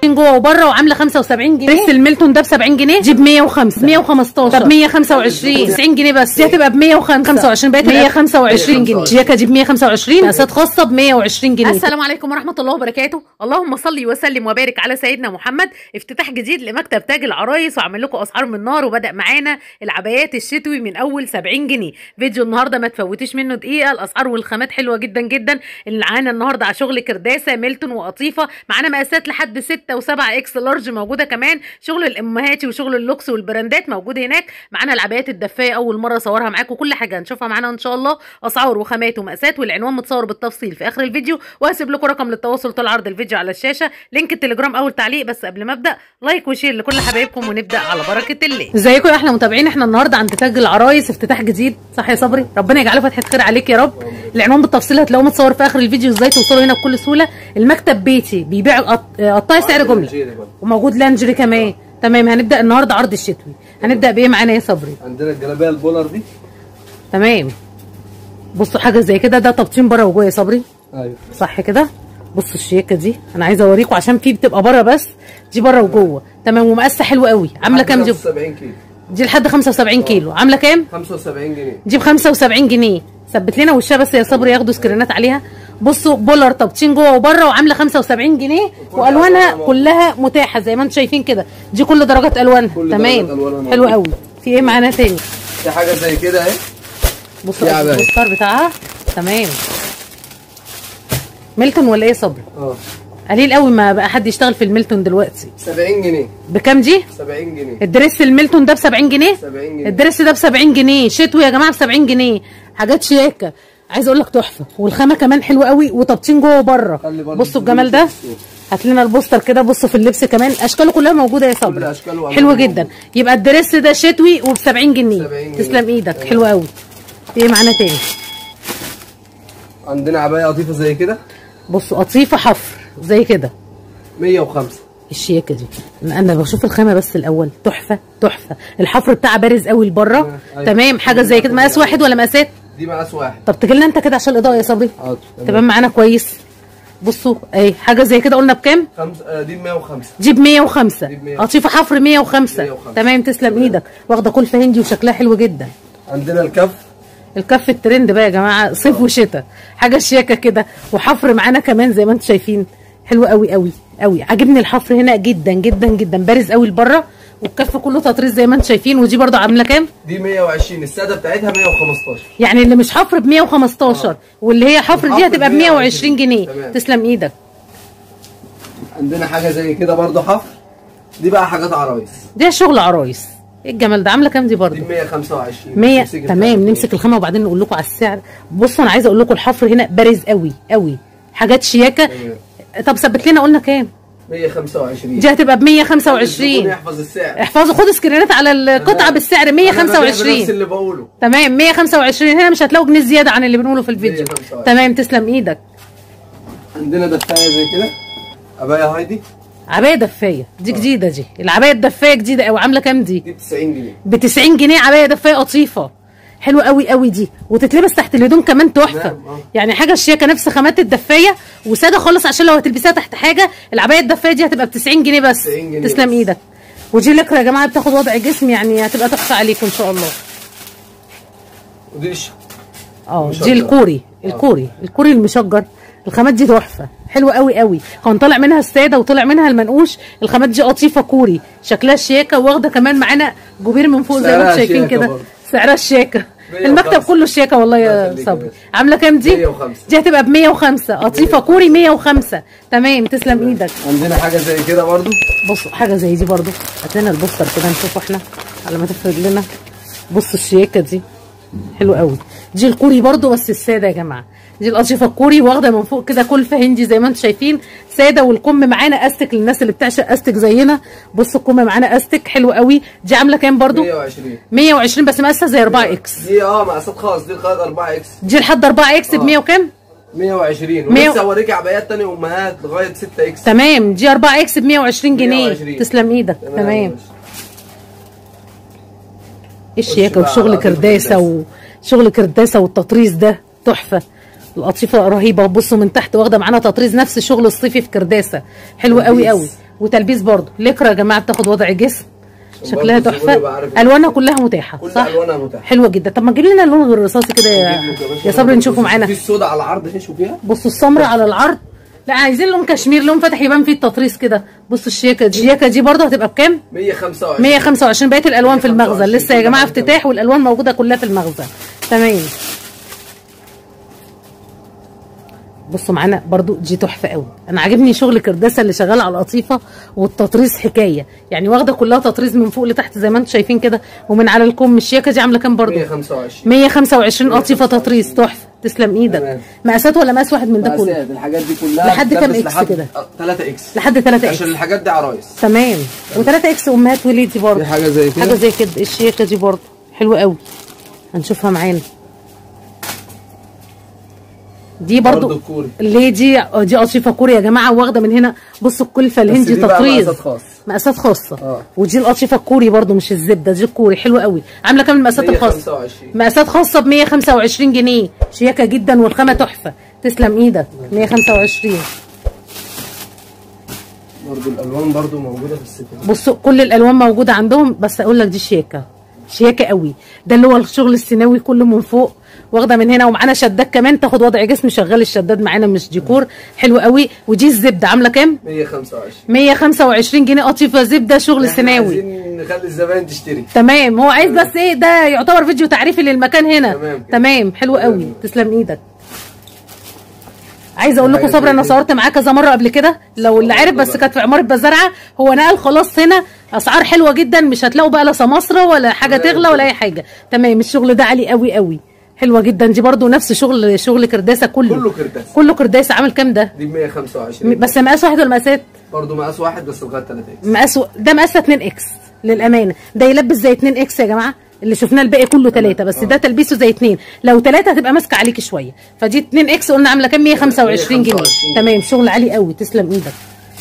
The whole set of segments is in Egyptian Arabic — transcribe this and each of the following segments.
طابتين جوه وبره وعامله 75 جنيه بس الميلتون ده ب 70 جنيه دي ب 105 115 طب 125 90 جنيه بس دي هتبقى ب 125 بقت 125 جنيه شياكه دي ب 125 مقاسات خاصه ب 120 جنيه السلام عليكم ورحمه الله وبركاته اللهم صل وسلم وبارك على سيدنا محمد افتتاح جديد لمكتب تاج العرايس وعمل لكم اسعار من نار وبدا معانا العبايات الشتوي من اول 70 جنيه فيديو النهارده ما تفوتيش منه دقيقه الاسعار والخامات حلوه جدا جدا اللي معانا النهارده على شغل كرداسه ميلتون وقطيفه معانا مقاسات لحد 6 و7 اكس لارج موجوده كمان شغل الامهاتي وشغل اللوكس والبراندات موجود هناك معانا العبايات الدفايه اول مره اصورها معاكم كل حاجه هنشوفها معانا ان شاء الله اسعار وخامات ومقاسات والعنوان متصور بالتفصيل في اخر الفيديو وهسيب لكم رقم للتواصل طول عرض الفيديو على الشاشه لينك التليجرام اول تعليق بس قبل ما ابدا لايك وشير لكل حبايبكم ونبدا على بركه الله ازيكم يا احلى متابعين احنا النهارده عند تاج العرايس افتتاح جديد صح يا صبري ربنا يجعله فتحه خير عليك يا رب العنوان بالتفصيل هتلاقوه متصور في اخر الفيديو ازاي توصلوا هنا بكل سهوله المكتب بيتي بيبيع قط- قطاعي سعر جمله وموجود لانجري كمان تمام هنبدا النهارده عرض الشتوي هنبدا بايه معانا يا صبري عندنا الجلابيه البولر دي تمام بصوا حاجه زي كده ده تبطين بره وجوه يا صبري ايوه صح كده بصوا الشياكه دي انا عايزه اوريكم عشان في بتبقى بره بس دي بره وجوه تمام ومقاسه حلو قوي عامله كام دي 75 كيلو دي لحد 75 كيلو عامله كام 75 جنيه دي ب 75 جنيه ثبت لنا وشها بس يا صبري ياخدوا سكرينات عليها بصوا بولر تبطين جوه وبره وعامله 75 جنيه والوانها ألوانها كلها متاحه زي ما انتم شايفين كده دي كل درجات الوانها كل تمام درجات ألوانها حلو موجودة. قوي في ايه معانا تاني في حاجه زي كده اهي بصوا دي عباية. البوستر بتاعها تمام ميلتون ولا ايه يا صبري اه قليل قوي ما بقى حد يشتغل في الميلتون دلوقتي 70 جنيه بكام دي 70 جنيه الدريس الميلتون ده ب 70 جنيه 70 جنيه الدريس ده ب 70 جنيه شتوي يا جماعه ب 70 جنيه حاجات شياكه عايزه اقول لك تحفه والخامه كمان حلوه قوي وتبطين جوه وبره خلي برضه بصوا الجمال ده اللبس السود. هات لنا البوستر كده بصوا في اللبس كمان اشكاله كلها موجوده يا صبري أشكاله وألوانه حلو موجودة. جدا يبقى الدريس ده شتوي وب 70 جنيه 70 جنيه. تسلم ايدك تمام. حلو قوي في ايه معانا تاني عندنا عبايه قطيفه زي كده بصوا قطيفه حفر زي كده 105 الشياكه دي انا بشوف الخامه بس الاول تحفه تحفه الحفر بتاعها بارز قوي لبره أيوة. تمام حاجه زي كده مقاس واحد ولا مقاسات دي مقاس واحد طب تجي لنا انت كده عشان الاضاءه يا صبري حاضر تمام معانا كويس بصوا اهي حاجه زي كده قلنا بكام خمس آه دي ب 105 دي ب 105 دي ب 105. قطيفه حفر 105 105. تمام تسلم ايدك واخده كلفه هندي وشكلها حلو جدا عندنا الكف الكف الترند بقى يا جماعه صيف وشتاء حاجه شياكه كده وحفر معانا كمان زي ما انتم شايفين حلو قوي قوي قوي عاجبني الحفر هنا جدا جدا جدا بارز قوي لبره والكف كله تطريز زي ما انتم شايفين ودي برضو عامله كام دي 120 الساده بتاعتها 115 يعني اللي مش حفر ب 115 واللي هي حفر دي الحفر هتبقى ب ب 120 جنيه تمام. تسلم ايدك عندنا حاجه زي كده برضه حفر دي بقى حاجات عرايس دي شغل عرايس ايه الجمال ده عامله كام دي برضو دي ب 125 100 تمسك تمام الخامة. نمسك الخامه وبعدين نقول لكم على السعر بصوا انا عايزه اقول لكم الحفر هنا بارز قوي قوي حاجات شياكه تمام. طب ثبت لنا قلنا كام 125 دي هتبقى ب الزبون 125 يحفظ السعر احفظوا خدوا سكرينات على القطعه تمام. بالسعر أنا ببيع بنفس 125 اللي بقوله تمام 125 هنا مش هتلاقوا جنيه زياده عن اللي بنقوله في الفيديو 125. تمام تسلم ايدك عندنا دفايه زي كده عبايه هايدي عبايه دفايه دي جديده دي العبايه الدفايه جديده قوي عامله كام دي دي ب 90 جنيه ب 90 جنيه عبايه دفايه قطيفه حلوه قوي قوي دي وتتلبس تحت الهدوم كمان تحفه نعم، آه. يعني حاجه شياكه نفس خامات الدفايه وساده خالص عشان لو هتلبسيها تحت حاجه العبايه الدفايه دي هتبقى ب 90 جنيه بس 90 جنيه تسلم بس. ايدك ودي لكرة يا جماعه بتاخد وضع جسم يعني هتبقى تحفه عليكم ان شاء الله ودي الش- اه مشجر. دي الكوري الكوري الكوري المشجر الخامات دي تحفه حلوه قوي قوي كان طالع منها الساده وطلع منها المنقوش الخامات دي قطيفه كوري شكلها شياكه واخده كمان معانا جوبير من فوق زي ما سعرها انتم شايفين شياكة كده برضه. سعرها الشياكه 105. المكتب كله شياكه والله الله يا يخليك يا صبري باشا. عامله كام دي 105. دي هتبقى ب 105 قطيفه كوري 105 تمام تسلم ايدك عندنا حاجه زي كده برضو بصوا حاجه زي دي برضو هات لنا البوستر كده نشوفه احنا على ما تفرد لنا بصوا الشياكه دي حلو قوي دي الكوري برضو بس الساده يا جماعه دي القطيفه الكوري واخده من فوق كده كلفه هندي زي ما انتم شايفين ساده والكم معانا استك للناس اللي بتعشق استك زينا بصوا الكم معانا استك حلو قوي دي عامله كام برضو 120 120 بس مقاسها زي 4 اكس دي اه مقاسات خاص دي لغايه 4 اكس دي لحد 4 اكس ب آه. 100 وكام 120 مية- ولسه اوريك عبايات تانية امهات لغايه 6 اكس تمام دي 4 اكس ب 120 جنيه 120. تسلم ايدك يا تمام باشا. الشياكه بقى وشغل على كرداسه الكرداسة. وشغل كرداسه والتطريز ده تحفه القطيفه رهيبه بصوا من تحت واخده معانا تطريز نفس الشغل الصيفي في كرداسه حلو قوي تلبيس. قوي وتلبيس برضه لكرة يا جماعه بتاخد وضع جسم عشان شكلها برضه الزبون يبقى تحفه عارف الوانها كلها متاحه كل صح الوانها متاحه حلوه جدا طب ما تجيب لنا اللون غير الرصاصي كده يا, نجيب لك باشا يا صبري نشوفه في معانا السودا على العرض اهي شوفيها بصوا السمر على العرض لا عايزين لون كشمير لون فاتح يبان فيه التطريز كده بصوا الشياكه دي الشياكه دي برضه هتبقى بكام 125 125 بقيه الالوان في المخزن 125 لسه يا جماعه كل حاجة افتتاح والالوان موجوده كلها في المخزن تمام بصوا معانا برضو دي تحفه قوي انا عاجبني شغل كرداسه اللي شغال على القطيفه والتطريز حكايه يعني واخده كلها تطريز من فوق لتحت زي ما انتم شايفين كده ومن على الكم الشياكه دي عامله كام برضو 125 125 قطيفه تطريز تحفه تسلم ايدك تمام. مقاسات ولا مقاس واحد من ده كله مقاسات الحاجات دي كلها لحد كام بتلبس إكس لحد- كده؟ آه، 3 اكس لحد 3 اكس عشان الحاجات دي عرايس تمام و3 اكس امهات وليدي برضه دي حاجه زي كده حاجه زي كده الشياكه دي برضه حلوه قوي هنشوفها معانا دي برضو برضو كوري. اللي دي دي قصيفه كوري يا جماعه واخده من هنا بصوا الكلفه الهندي دي بقى تطريز مقاسات خاصة. مقاسات خاصه اه. ودي القطيفه الكوري برضو مش الزبده دي الكوري حلوه قوي عامله كام المقاسات الخاصه 125 مقاسات خاصه ب 125 جنيه شياكه جدا والخامه تحفه تسلم ايدك 125 برضو الالوان برضو موجوده في الست بصوا كل الالوان موجوده عندهم بس اقول لك دي شياكه شياكه قوي ده اللي هو الشغل السيناوي كله من فوق واخده من هنا ومعانا شداد كمان تاخد وضع جسم شغال الشداد معانا مش ديكور حلو قوي ودي الزبده عامله كام 125 125 جنيه قطيفه زبده شغل احنا سيناوي عايزين نخلي الزباين تشتري تمام هو عايز بس ايه ده يعتبر فيديو تعريفي للمكان هنا تمام كده. تمام حلو قوي تمام. تسلم ايدك عايزه اقول لكم حاجة صبري زي انا كده. صورت معاه كذا مره قبل كده لو اللي عارف بس كانت في عماره بزرعه هو نقل خلاص هنا اسعار حلوه جدا مش هتلاقوا بقى لا سماسره ولا حاجه تمام تغلى كده. ولا اي حاجه تمام الشغل ده عالي قوي قوي حلوه جدا دي برضو نفس شغل شغل كرداسه كله كله كرداسة. كله كرداسه عامل كام ده دي ب 125 بس مقاس واحد ولا مقاسات برضو مقاس واحد بس لغايه 3 اكس مقاسه ده مقاسه 2 اكس للامانه ده يلبس زي 2 اكس يا جماعه اللي شفناه الباقي كله 3 بس ده تلبيسه زي 2 لو 3 هتبقى ماسكه عليكي شويه فدي 2 اكس قلنا عامله كام 125 جنيه 125 تمام شغل عالي قوي تسلم ايدك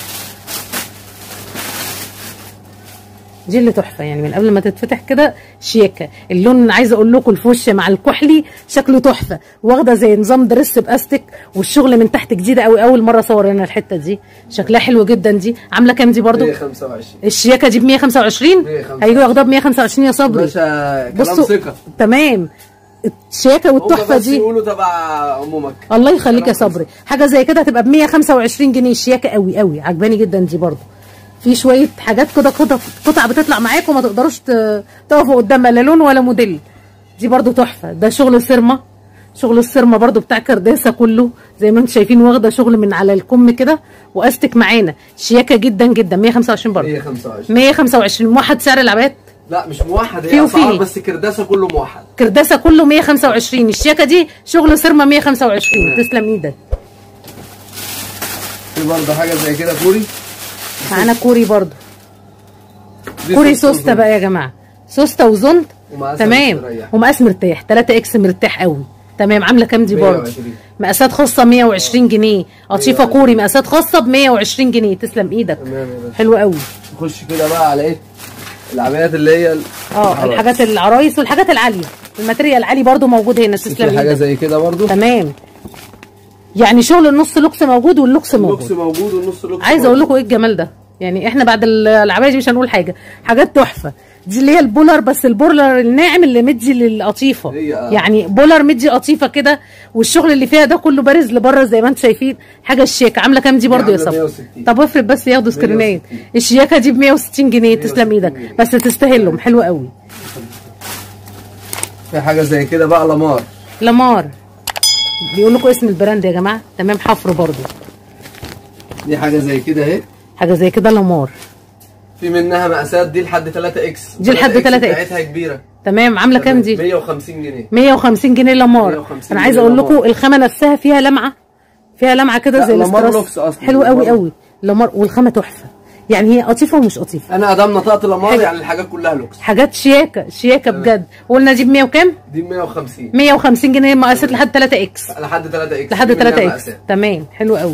دي اللي تحفه يعني من قبل ما تتفتح كده شياكه اللون عايزه اقول لكم الفوش مع الكحلي شكله تحفه واخده زي نظام دريس باستك والشغل من تحت جديده قوي اول مره اصور انا الحته دي شكلها حلو جدا دي عامله كام دي برضو 125 الشياكه دي ب 125 125. هيجوا ياخدوها ب 125 يا صبري باشا كلام بصوا ثقه تمام الشياكه هم والتحفه بس دي يقولوا تبع امومك الله يخليك يا كلام صبري حاجه زي كده هتبقى ب 125 جنيه الشياكه قوي قوي عجباني جدا دي برضو في شويه حاجات كده قطع قطع بتطلع معاكم ما تقدروش ت- تقفوا قدامها لا لون ولا موديل دي برضو تحفه ده شغل سيرما شغل السيرما برضو بتاع كرداسه كله زي ما انتم شايفين واخده شغل من على الكم كده واستك معانا شياكه جدا جدا 125 برضو 125 125 موحد سعر العباد لا مش موحد فيه هي وفيه. اسعار بس كرداسه كله موحد كرداسه كله 125 الشياكه دي شغل سيرما 125 تمام. تسلم ايدك في برضه حاجه زي كده كوري معانا كوري برضو دي كوري سوسته سوسته بقى يا جماعه سوسته وزند ومقاسها تمام مستريح. ومقاس مرتاح 3 اكس مرتاح قوي تمام عامله كام دي برضه 120. مقاسات خاصه 120 جنيه قطيفه 120. كوري مقاسات خاصه ب 120 جنيه تسلم ايدك تمام يا باشا حلو قوي نخش كده بقى على ايه العبايات اللي هي ال- اه العرايس. الحاجات العرايس والحاجات العاليه الماتريال العالي برضه موجود هنا تسلم في حاجه ايدك زي كده برضه تمام يعني شغل النص لوكس موجود واللوكس اللوكس موجود موجود والنص لوكس عايزه اقول موجود. لكم ايه الجمال ده يعني احنا بعد ال- العبايه دي مش هنقول حاجه حاجات تحفه دي اللي هي البولر بس البولر الناعم اللي مدي للقطيفه هي آه. يعني بولر مدي قطيفه كده والشغل اللي فيها ده كله بارز لبره زي ما انتم شايفين حاجه الشياكه عامله كام دي برضه يا عاملة صبري 160. طب افرض بس ياخدوا سكرينات 160. الشياكه دي ب 160 جنيه 160 تسلم ايدك جنيه. بس تستاهلهم حلوه قوي في حاجه زي كده بقى لمار لامار بيقول لكم اسم البراند يا جماعه تمام حفر برضه دي حاجه زي كده اهي حاجه زي كده لامار في منها مقاسات دي لحد 3 اكس دي لحد 3 إكس. بتاعتها كبيره تمام عامله كام دي 150 جنيه 150 جنيه لامار 150 انا عايزه جنيه اقول لكم لامار. الخامه نفسها فيها لمعه فيها لمعه كده لا، زي لامار الاستراس لوكس أصلاً. حلو قوي لامار. قوي لامار والخامه تحفه يعني هي قطيفه ومش قطيفه انا ادام نطقت لمار حاجة. يعني الحاجات كلها لوكس حاجات شياكه شياكه بجد قلنا دي ب 100 وكام دي 150 150 جنيه مقاسات لحد 3 اكس لحد 3 اكس لحد في منها 3 اكس مقاسات. تمام حلو قوي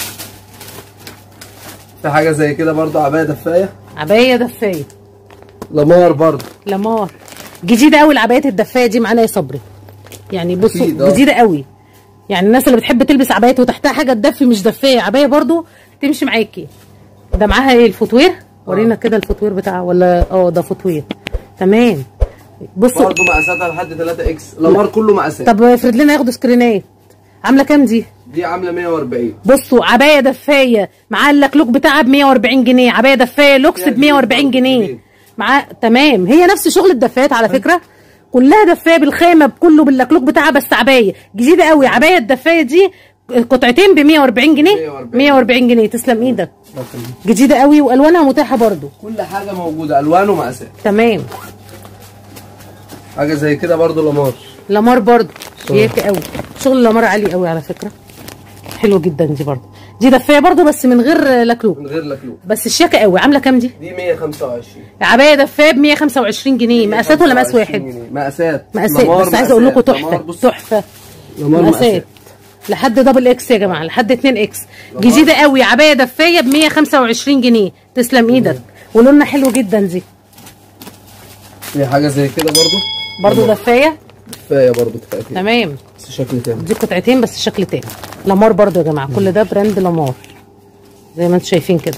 في حاجه زي كده برضو عبايه دفايه عبايه دفايه لمار برضو لامار جديده قوي العبايات الدفايه دي معانا يا صبري يعني بصوا أكيد، آه. جديده قوي يعني الناس اللي بتحب تلبس عبايات وتحتها حاجه تدفي مش دفيه عبايه برضو تمشي معاكي ده معاها ايه الفوتوير ورينا كده الفوتوير بتاعها ولا اه ده فوتوير تمام بصوا برضه مقاساتها لحد 3 اكس لامار كله مقاسات طب افرض لنا ياخدوا سكرينات عامله كام دي دي عامله 140 بصوا عبايه دفايه معاها اللكلوك بتاعها ب 140 جنيه عبايه دفايه لوكس ب 140 جنيه معاه تمام هي نفس شغل الدفايات على فكره كلها دفايه بالخامه بكله باللكلوك بتاعها بس عبايه جديده قوي عبايه الدفايه دي قطعتين ب 140 جنيه 140. 140 جنيه تسلم ايدك جديده قوي والوانها متاحه برضو كل حاجه موجوده الوان ومقاسات تمام حاجه زي كده برضه لامار لامار برضو شياكه قوي شغل لامار عالي قوي على فكره حلو جدا دي برضو دي دفايه برضو بس من غير لكلوك من غير لكلوك بس الشياكه قوي عامله كام دي دي 125 عبايه دفايه ب 125 جنيه مقاسات ولا مقاس 125 واحد جنيه. مقاسات مقاسات لامار بس عايزه اقول لكم مقاسات. لامار تحفه بص تحفه لامار مقاسات مقاسات لحد دبل اكس يا جماعه لحد 2 اكس جديده قوي عبايه دفايه ب 125 جنيه تسلم ايدك ولونها حلو جدا دي دي حاجه زي كده برضه برضو دفايه كفايه برضه كفايه تمام بس شكل تاني دي قطعتين بس شكل تاني لامار برضو يا جماعه كل ده براند لامار زي ما انتم شايفين كده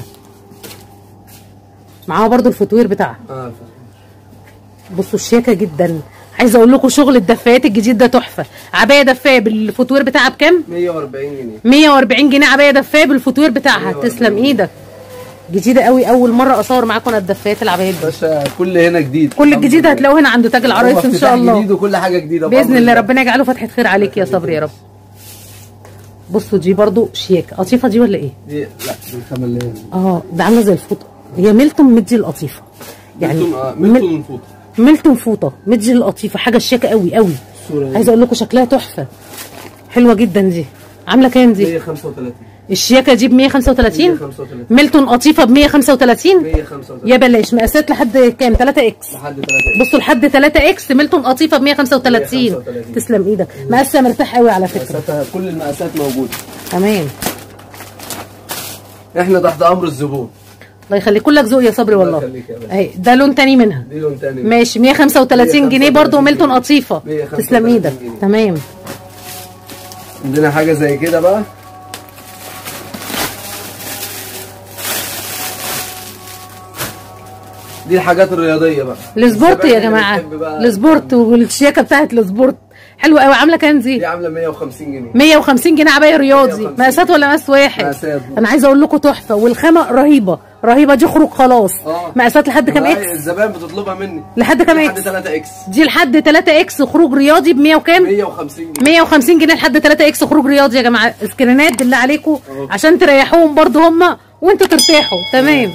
معاها برضو الفوتوير بتاعها اه بصوا شياكه جدا عايزه اقول لكم شغل الدفايات الجديد ده تحفه عبايه دفايه بالفوتوير بتاعها بكام 140 جنيه 140 جنيه عبايه دفايه بالفوتوير بتاعها 140 تسلم ايدك جديده قوي اول مره اصور معاكم انا الدفايات العبايات دي باشا كل هنا جديد كل الجديد هتلاقوه هنا عند تاج العرايس ان شاء الله جديد وكل حاجه جديده باذن بأمر الله ربنا يجعله فتحه خير عليك يا صبري يا رب بصوا دي برضو شياك قطيفه دي ولا ايه دي لا دي الخامه اللي هنا اه ده عامله زي الفوطه هي ميلتون مدي القطيفه يعني ميلتون آه، ميل- ميلتون فوط ميلتون فوطه مدي القطيفه حاجه شياكه قوي قوي الصوره دي عايزه اقول لكم شكلها تحفه حلوه جدا دي عامله كام دي 135 الشياكه دي ب 135 135 ميلتون قطيفه ب 135 135 يا بلاش مقاسات لحد كام 3 اكس لحد 3 بصوا لحد 3 اكس ميلتون قطيفه ب 135 135. تسلم ايدك مقاسها مرتاح قوي على فكره مقاساتها كل المقاسات موجوده تمام احنا تحت امر الزبون الله يخليك كلك ذوق يا صبري الله والله يخليك يا باشا. اهي ده لون تاني منها دي لون تاني ماشي 135 جنيه برضه ميلتون قطيفه 135 تسلم ايدك جنيه. تمام عندنا حاجه زي كده بقى دي الحاجات الرياضيه بقى السبورت يا الزبائن اللي جماعه بتحب بقى- السبورت والشياكه بتاعت السبورت حلوه قوي عامله كام دي دي عامله 150 جنيه 150 جنيه عبايه رياضي 150. مقاسات ولا مقاس واحد مقاسات. انا عايزه اقول لكم تحفه والخامه رهيبه رهيبه دي خروج خلاص اه. مقاسات لحد كام والله اكس الزبائن بتطلبها مني لحد كام لحد اكس 3 اكس دي لحد 3 اكس خروج رياضي ب 100 وكام 150 جنيه 150 جنيه لحد 3 اكس خروج رياضي يا جماعه سكرينات بالله عليكم اهو. عشان تريحوهم برضو هم وانتوا ترتاحوا تمام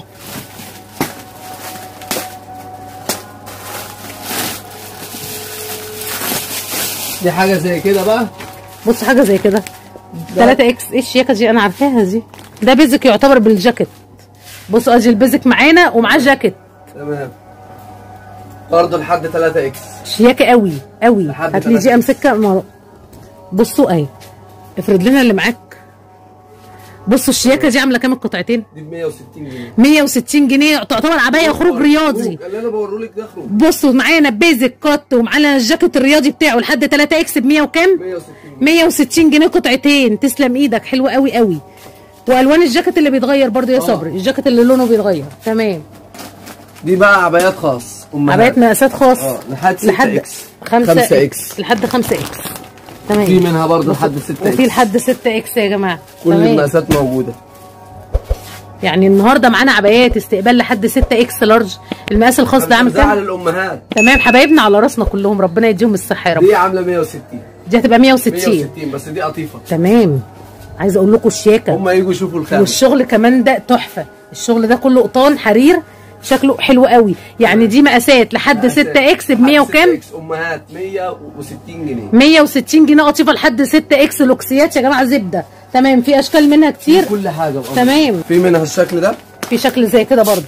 دي حاجه زي كده بقى بص حاجه زي كده 3 اكس ايه الشياكه دي انا عارفاها دي ده بيزك يعتبر بالجاكيت بصوا ادي البيزك معانا ومعاه جاكيت تمام برضه لحد 3 اكس شياكه قوي قوي لحد هات لي دي 3X. امسكها ما- بصوا اهي افرض لنا اللي معاك بصوا الشياكه دي عامله كام القطعتين دي ب 160 جنيه 160 جنيه تعتبر عبايه خروج رياضي اللي انا بوريهولك ده خروج بصوا معانا بيزك كات ومعانا الجاكيت الرياضي بتاعه لحد 3 اكس ب 100 وكام 160 جنيه 160 جنيه قطعتين تسلم ايدك حلوه قوي قوي والوان الجاكيت اللي بيتغير برضو يا آه. صبري الجاكيت اللي لونه بيتغير تمام دي بقى عبايات خاص امهات عبايات مقاسات خاص اه لحد 6 لحد اكس 5 5 اكس لحد 5 اكس تمام في منها برضه لحد 6 وفي اكس لحد 6 اكس يا جماعه كل تمام. المقاسات موجوده يعني النهارده معانا عبايات استقبال لحد 6 اكس لارج المقاس الخاص ده عامل زعل كام الامهات تمام حبايبنا على راسنا كلهم ربنا يديهم الصحه يا رب دي عامله 160 دي هتبقى 160 160 بس دي قطيفه تمام عايزه اقول لكم الشياكه هم يجوا يشوفوا الخامه والشغل كمان ده تحفه الشغل ده كله قطان حرير شكله حلو قوي يعني دي مقاسات لحد 6 اكس ب 100 لحد 6 وكام اكس امهات 160 جنيه 160 جنيه قطيفه لحد 6 اكس لوكسيات يا جماعه زبده تمام في اشكال منها كتير كل حاجه بأمر. تمام. في منها الشكل ده في شكل زي كده برضه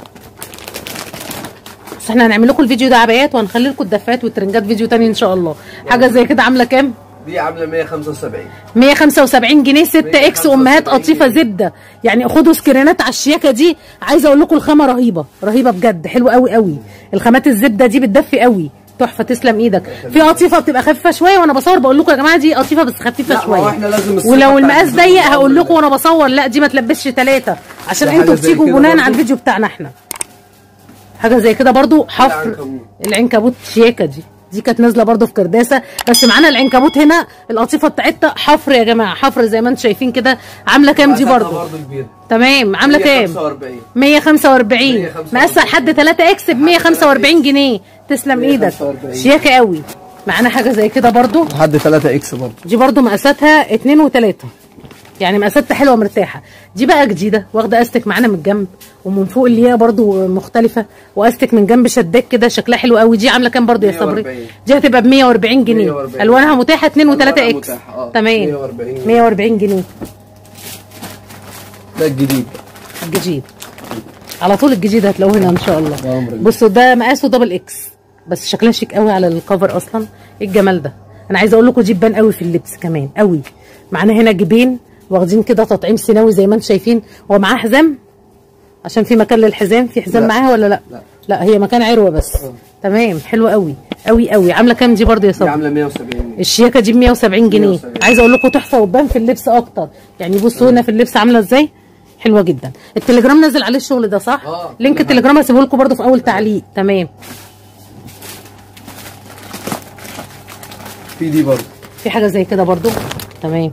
بس احنا هنعمل لكم الفيديو ده عبايات وهنخلي لكم الدفات والترنجات فيديو تاني ان شاء الله حاجه زي كده عامله كام دي عامله 175 175 جنيه 6 اكس 175 امهات قطيفه جنيه. زبده يعني خدوا سكرينات على الشياكه دي عايزه اقول لكم الخامه رهيبه رهيبه بجد حلوه قوي قوي الخامات الزبده دي بتدفي قوي تحفه تسلم ايدك في قطيفه بتبقى خفيفه شويه وانا بصور بقول لكم يا جماعه دي قطيفه بس خفيفه لا، ما شويه هو إحنا لازم الصفة ولو بتاعت المقاس الفيديو ضيق هقول الأول لكم وانا بصور لا دي ما تلبسش ثلاثه عشان في حاجة انتوا زي بتيجوا كده بناء برضو. على الفيديو بتاعنا احنا حاجه زي كده برضو حفر العنكبوت. العنكبوت شياكه دي دي كانت نازله برضو في كرداسه بس معانا العنكبوت هنا القطيفه بتاعتها حفر يا جماعه حفر زي ما انتم شايفين كده عامله كام دي مقاساتها برضو برضه كبيره تمام عامله كام 145 145 145. مقاسها لحد 3 اكس ب 145 جنيه تسلم ايدك 145. شياكه قوي معانا حاجه زي كده برضو لحد 3 اكس برضه دي برضو مقاساتها اتنين وتلاتة يعني مقاساتها حلوه مرتاحه دي بقى جديده واخده استك معانا من الجنب ومن فوق اللي هي برضو مختلفه واستك من جنب شداك كده شكلها حلو قوي دي عامله كام برضو يا صبري 140. دي هتبقى ب 140 جنيه 140. الوانها متاحه 2 و3 ألوانها اكس متاحة، آه. تمام 140. 140 جنيه ده الجديد الجديد على طول الجديد هتلاقوه هنا ان شاء الله بأمر الله. بصوا ده مقاسه دبل اكس بس شكلها شيك قوي على الكفر اصلا ايه الجمال ده انا عايزه اقول لكم دي تبان قوي في اللبس كمان قوي معانا هنا جيبين واخدين كده تطعيم سيناوي زي ما انتم شايفين هو معاه حزام عشان في مكان للحزام في حزام لا. معاها ولا لا لا. لا هي مكان عروه بس تمام حلوه قوي قوي قوي عامله كام دي برضه يا دي صبري عامله 170 جنيه الشياكه دي ب 170 جنيه 170. عايزه اقول لكم تحفه وتبان في اللبس اكتر يعني بصوا هنا في اللبس عامله ازاي حلوه جدا التليجرام نازل عليه الشغل ده صح آه، لينك كل التليجرام هسيبه لكم برده في اول تعليق تمام في دي برضه في حاجه زي كده برده تمام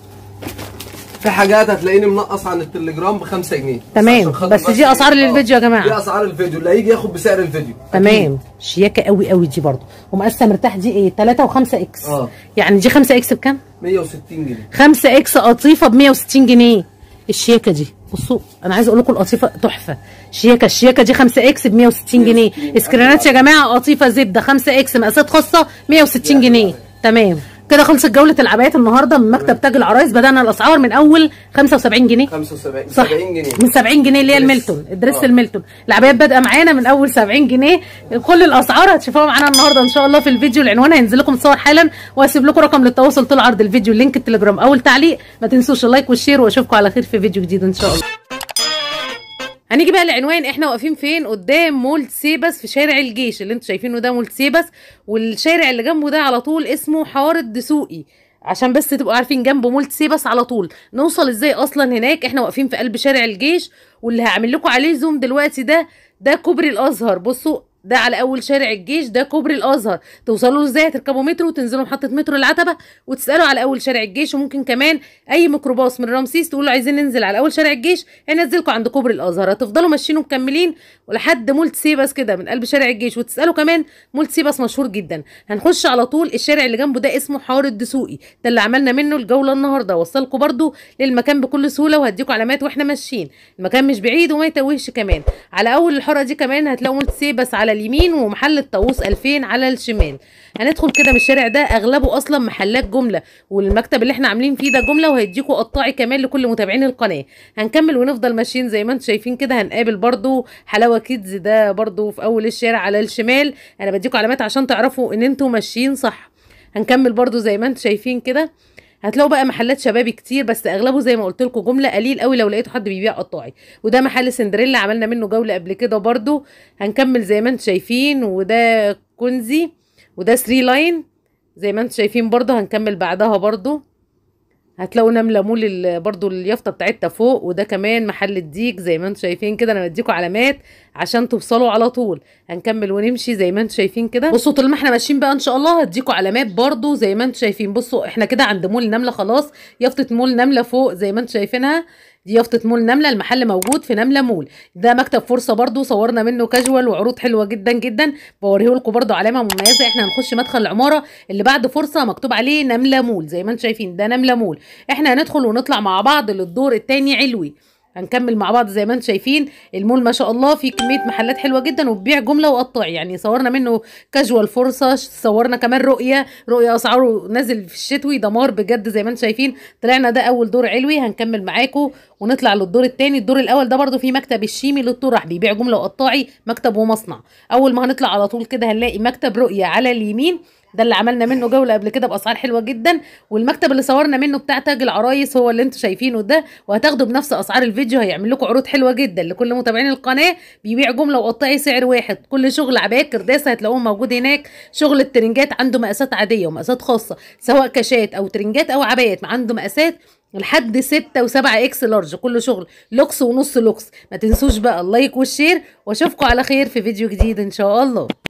في حاجات هتلاقيني منقص عن التليجرام ب 5 جنيه تمام، عشان خاطر بس دي أسعار آه. للفيديو يا جماعة. دي اسعار الفيديو اللي هيجي ياخد بسعر الفيديو تمام شياكه قوي قوي دي برده ومقاسه مرتاح دي ايه 3 و5 اكس آه. يعني دي 5 اكس بكام 160 جنيه 5 اكس قطيفه ب 160 جنيه الشياكه دي بصوا انا عايزه اقول لكم القطيفه تحفه شياكه الشياكه دي 5 اكس ب 160 جنيه 160. اسكرينات يا جماعه قطيفه زبده 5 اكس مقاسات خاصه 160 جنيه تمام كده خلصت جوله العبايات النهارده من مكتب تاج العرايس بدانا الاسعار من اول 75 جنيه 75 صح 70 جنيه من 70 جنيه اللي هي دريس. الميلتون الدريس آه. الميلتون العبايات بادئه معانا من اول 70 جنيه كل الاسعار هتشوفوها معانا النهارده ان شاء الله في الفيديو العنوان هينزل لكم صور حالا وهسيب لكم رقم للتواصل طول عرض الفيديو لينك التليجرام اول تعليق ما تنسوش اللايك والشير واشوفكم على خير في فيديو جديد ان شاء الله هنيجي بقى لعنوان احنا واقفين فين قدام مول سيبس في شارع الجيش اللي انتوا شايفينه ده مول سيبس والشارع اللي جنبه ده على طول اسمه حوار الدسوقي عشان بس تبقوا عارفين جنبه مول سيبس على طول نوصل ازاي اصلا هناك احنا واقفين في قلب شارع الجيش واللي هعمل لكم عليه زوم دلوقتي ده ده كوبري الازهر بصوا ده على اول شارع الجيش ده كوبري الازهر توصلوا له ازاي هتركبوا مترو وتنزلوا محطه مترو العتبه وتسالوا على اول شارع الجيش وممكن كمان اي ميكروباص من رمسيس تقولوا عايزين ننزل على اول شارع الجيش هينزلكم عند كوبري الازهر هتفضلوا ماشيين ومكملين ولحد مول سيبس كده من قلب شارع الجيش وتسالوا كمان مول سيبس مشهور جدا هنخش على طول الشارع اللي جنبه ده اسمه حوار الدسوقي ده اللي عملنا منه الجوله النهارده وصلكم برده للمكان بكل سهوله وهديكم علامات واحنا ماشيين المكان مش بعيد وما يتوهش كمان على اول الحاره دي كمان هتلاقوا مول سيبس على اليمين ومحل الطاووس 2000 على الشمال هندخل كده من الشارع ده اغلبه اصلا محلات جمله والمكتب اللي احنا عاملين فيه ده جمله وهيديكوا قطاعي كمان لكل متابعين القناه هنكمل ونفضل ماشيين زي ما انتم شايفين كده هنقابل برضو حلاوه كيدز ده برضو في اول الشارع على الشمال انا بديكوا علامات عشان تعرفوا ان انتوا ماشيين صح هنكمل برضو زي ما انتم شايفين كده هتلاقوا بقى محلات شبابي كتير بس اغلبه زي ما قلت لكم جمله قليل قوي لو لقيتوا حد بيبيع قطاعي وده محل سندريلا عملنا منه جوله قبل كده برضو هنكمل زي ما انتم شايفين وده كنزي وده 3 لاين زي ما انتم شايفين برضو هنكمل بعدها برضو هتلاقوا نمله مول ال- برضو اليافطه بتاعتها فوق وده كمان محل الديك زي ما انتم شايفين كده انا بديكوا علامات عشان توصلوا على طول هنكمل ونمشي زي ما انتم شايفين كده بصوا طول ما احنا ماشيين بقى ان شاء الله هديكوا علامات برضو زي ما انتم شايفين بصوا احنا كده عند مول نمله خلاص يافطه مول نمله فوق زي ما انتم شايفينها دي يافطه مول نمله المحل موجود في نمله مول ده مكتب فرصه برضو صورنا منه كاجوال وعروض حلوه جدا جدا بوريه لكم برضو علامه مميزه احنا هنخش مدخل العماره اللي بعد فرصه مكتوب عليه نمله مول زي ما انتم شايفين ده نمله مول احنا هندخل ونطلع مع بعض للدور التاني علوي هنكمل مع بعض زي ما انتم شايفين المول ما شاء الله فيه كميه محلات حلوه جدا وبيبيع جمله وقطاعي يعني صورنا منه كاجوال فرصه صورنا كمان رؤيه رؤيه اسعاره نازل في الشتوي دمار بجد زي ما انتم شايفين طلعنا ده اول دور علوي هنكمل معاكم ونطلع للدور التاني الدور الاول ده برده فيه مكتب الشيمي للطرح بيبيع جمله وقطاعي مكتب ومصنع اول ما هنطلع على طول كده هنلاقي مكتب رؤيه على اليمين ده اللي عملنا منه جوله قبل كده باسعار حلوه جدا والمكتب اللي صورنا منه بتاع تاج العرايس هو اللي انتوا شايفينه ده وهتاخدوا بنفس اسعار الفيديو هيعمل لكم عروض حلوه جدا لكل متابعين القناه بيبيع جمله وقطعي سعر واحد كل شغل عبايات كرداسه هتلاقوه موجود هناك شغل الترنجات عنده مقاسات عاديه ومقاسات خاصه سواء كاشات او ترنجات او عبايات عنده مقاسات لحد ستة وسبعة اكس لارج كل شغل لوكس ونص لوكس ما تنسوش بقى اللايك والشير واشوفكم على خير في فيديو جديد ان شاء الله